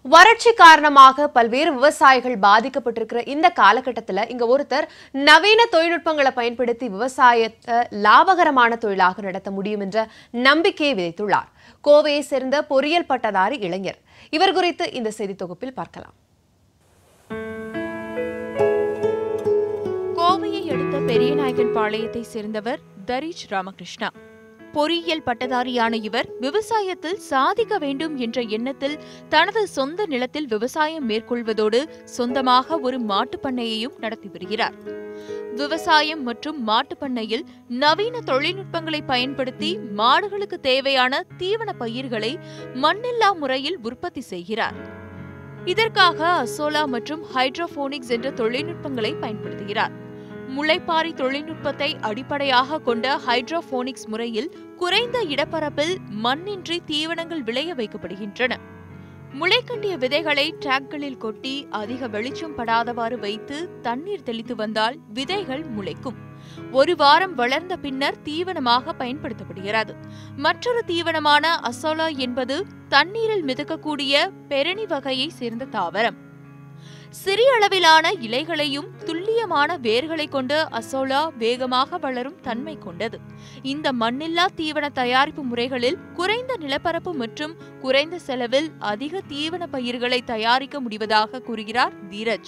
வறட்சி காரணமாக பல்வேறு விவசாயிகள் பாதிக்கப்பட்டிருக்கிற இந்த காலகட்டத்தில் இங்க ஒருத்தர் நவீன தொழில்நுட்பங்களை பயன்படுத்தி விவசாயத்தை லாபகரமான தொழிலாக நடத்த முடியும் என்ற நம்பிக்கையை விதைத்துள்ளார் கோவையை சேர்ந்த பொறியியல் பட்டதாரி இளைஞர் இவர் குறித்து இந்த செய்தி தொகுப்பில் பார்க்கலாம் கோவையை அடுத்த பெரியநாயக்கன் பாளையத்தை சேர்ந்தவர் தரீஷ் ராமகிருஷ்ணா பொறியியல் பட்டதாரியான இவர் விவசாயத்தில் சாதிக்க வேண்டும் என்ற எண்ணத்தில் தனது சொந்த நிலத்தில் விவசாயம் மேற்கொள்வதோடு சொந்தமாக ஒரு மாட்டுப் பண்ணையையும் நடத்தி வருகிறார் விவசாயம் மற்றும் மாட்டுப் பண்ணையில் நவீன தொழில்நுட்பங்களை பயன்படுத்தி மாடுகளுக்கு தேவையான தீவன பயிர்களை மண்ணில்லா முறையில் உற்பத்தி செய்கிறார் இதற்காக அசோலா மற்றும் ஹைட்ரோபோனிக்ஸ் என்ற தொழில்நுட்பங்களை பயன்படுத்துகிறார் முளைப்பாரி தொழில்நுட்பத்தை அடிப்படையாக கொண்ட ஹைட்ரோபோனிக்ஸ் முறையில் குறைந்த இடப்பரப்பில் மண்ணின்றி தீவனங்கள் விளைய வைக்கப்படுகின்றன முளைக்கட்டிய விதைகளை டிராக்களில் கொட்டி அதிக வெளிச்சம் படாதவாறு வைத்து தண்ணீர் தெளித்து வந்தால் விதைகள் முளைக்கும் ஒரு வாரம் வளர்ந்த பின்னர் தீவனமாக பயன்படுத்தப்படுகிறது மற்றொரு தீவனமான அசோலா என்பது தண்ணீரில் மிதக்கக்கூடிய பெரணி வகையை சேர்ந்த தாவரம் சிறிய அளவிலான இலைகளையும் துல்லியமான வேர்களை கொண்ட அசோலா வேகமாக வளரும் தன்மை கொண்டது இந்த மண்ணில்லா தீவன தயாரிப்பு முறைகளில் குறைந்த நிலப்பரப்பு மற்றும் குறைந்த செலவில் அதிக தீவன பயிர்களை தயாரிக்க முடிவதாக கூறுகிறார் தீரஜ்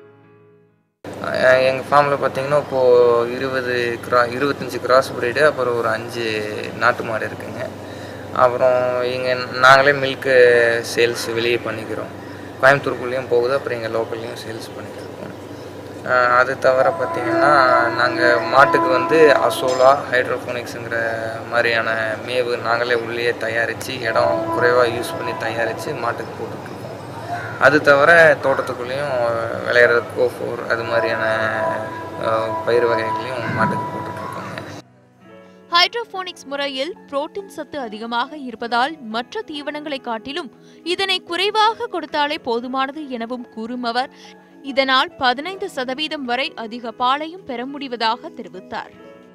எங்கள் ஃபார்மில் பார்த்தீங்கன்னா இப்போது இருபது கிரா இருபத்தஞ்சி கிராஸ் பிரீடு அப்புறம் ஒரு அஞ்சு நாட்டு மாடு இருக்குங்க அப்புறம் இங்கே நாங்களே மில்க்கு சேல்ஸ் வெளியே பண்ணிக்கிறோம் கோயம்புத்தூருக்குள்ளேயும் போகுது அப்புறம் இங்கே லோக்கல்லையும் சேல்ஸ் பண்ணிக்கிருக்கோம் அஹ் அது தவிர பார்த்திங்கன்னா நாங்கள் மாட்டுக்கு வந்து அசோலா ஹைட்ரோஃபோனிக்ஸுங்கிற மாதிரியான மேவு நாங்களே உள்ளே தயாரித்து இடம் குறைவாக யூஸ் பண்ணி தயாரித்து மாட்டுக்கு போட்டுட்ருக்கோம் அது தவிர தோட்டத்துக்குள்ளேயும் விளையிற கோஃபோர் அது மாதிரியான அஹ், பயிர் வகைகளையும் மாட்டுக்கு போட்டுட்ருக்கோங்க ஹைட்ரோபோனிக்ஸ் முறையில் புரோட்டீன் சத்து அதிகமாக இருப்பதால் மற்ற தீவனங்களை காட்டிலும் இதனை குறைவாக கொடுத்தாலே போதுமானது எனவும் கூறும் அவர் இதனால் பதினைந்து சதவீதம் வரை அதிக பாலையும் பெற முடிவதாக தெரிவித்தார்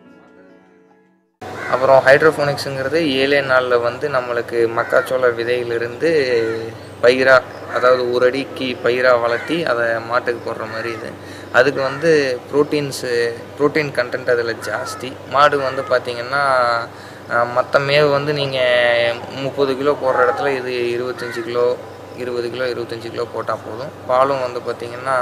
அப்புறம் ஹைட்ரோஃபோனிக்ஸுங்கிறது ஏழே நாளில் வந்து நம்மளுக்கு மக்காச்சோள விதையிலிருந்து பயிராக அதாவது ஒரு அடிக்கு பயிராக வளர்த்தி அதை மாட்டுக்கு போடுற மாதிரி இது அதுக்கு வந்து ப்ரோட்டீன்ஸு ப்ரோட்டீன் கண்டென்ட் அதில் ஜாஸ்தி மாடு வந்து பார்த்திங்கன்னா மற்ற மேவு வந்து நீங்கள் முப்பது கிலோ போடுற இடத்துல இது இருபத்தஞ்சி கிலோ இருபது கிலோ இருபத்தஞ்சி கிலோ போட்டால் போதும் பாலும் வந்து பார்த்திங்கன்னா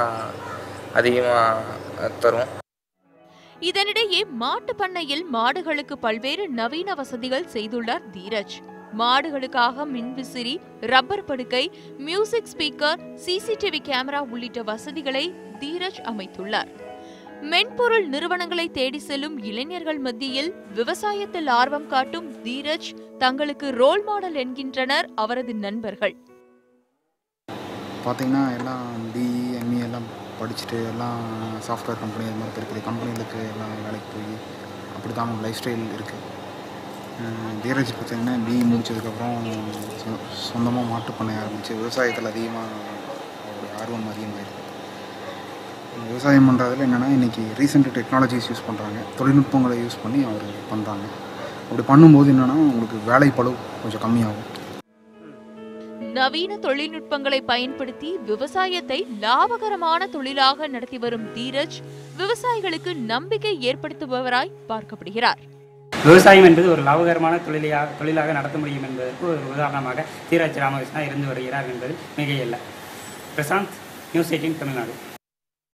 அதிகமாக தரும் இதனிடையே மாட்டு பண்ணையில் மாடுகளுக்கு பல்வேறு நவீன வசதிகள் செய்துள்ளார் தீரஜ் மாடுகளுக்காக மின்விசிறி ரப்பர் படுக்கை மியூசிக் ஸ்பீக்கர் சிசிடிவி கேமரா உள்ளிட்ட வசதிகளை தீரஜ் அமைத்துள்ளார் மென்பொருள் நிறுவனங்களை தேடி செல்லும் இளைஞர்கள் மத்தியில் விவசாயத்தில் ஆர்வம் காட்டும் தீரஜ் தங்களுக்கு ரோல் மாடல் என்கின்றனர் அவரது நண்பர்கள் பார்த்தீங்கன்னா எல்லாம் பிஇ எம்இ எல்லாம் படிச்சுட்டு எல்லாம் சாஃப்ட்வேர் கம்பெனி அது மாதிரி பெரிய பெரிய கம்பெனிகளுக்கு எல்லாம் வேலைக்கு போய் அப்படி தான் அவங்க லைஃப் ஸ்டைல் இருக்குது தீரஜ் பார்த்தீங்கன்னா பிஇ முடித்ததுக்கப்புறம் சொ சொந்தமாக மாட்டு பண்ணை ஆரம்பித்து விவசாயத்தில் அதிகமாக அவருடைய ஆர்வம் அதிகமாகிருக்கு விவசாயம் பண்ணுறதுல என்னென்னா இன்றைக்கி ரீசெண்ட் டெக்னாலஜிஸ் யூஸ் பண்ணுறாங்க தொழில்நுட்பங்களை யூஸ் பண்ணி அவர் பண்ணுறாங்க அப்படி பண்ணும்போது என்னென்னா உங்களுக்கு வேலை பளு கொஞ்சம் கம்மியாகும் நவீன தொழில்நுட்பங்களை பயன்படுத்தி விவசாயத்தை லாபகரமான தொழிலாக நடத்தி வரும் தீரஜ் விவசாயிகளுக்கு நம்பிக்கை ஏற்படுத்துபவராய் பார்க்கப்படுகிறார் விவசாயம் என்பது ஒரு லாபகரமான தொழிலாக தொழிலாக நடத்த முடியும் என்பதற்கு ஒரு உதாரணமாக தீராஜ் ராமகிருஷ்ணா இருந்து வருகிறார் என்பது மிகையல்ல பிரசாந்த் நியூஸ் எயிட்டீன் தமிழ்நாடு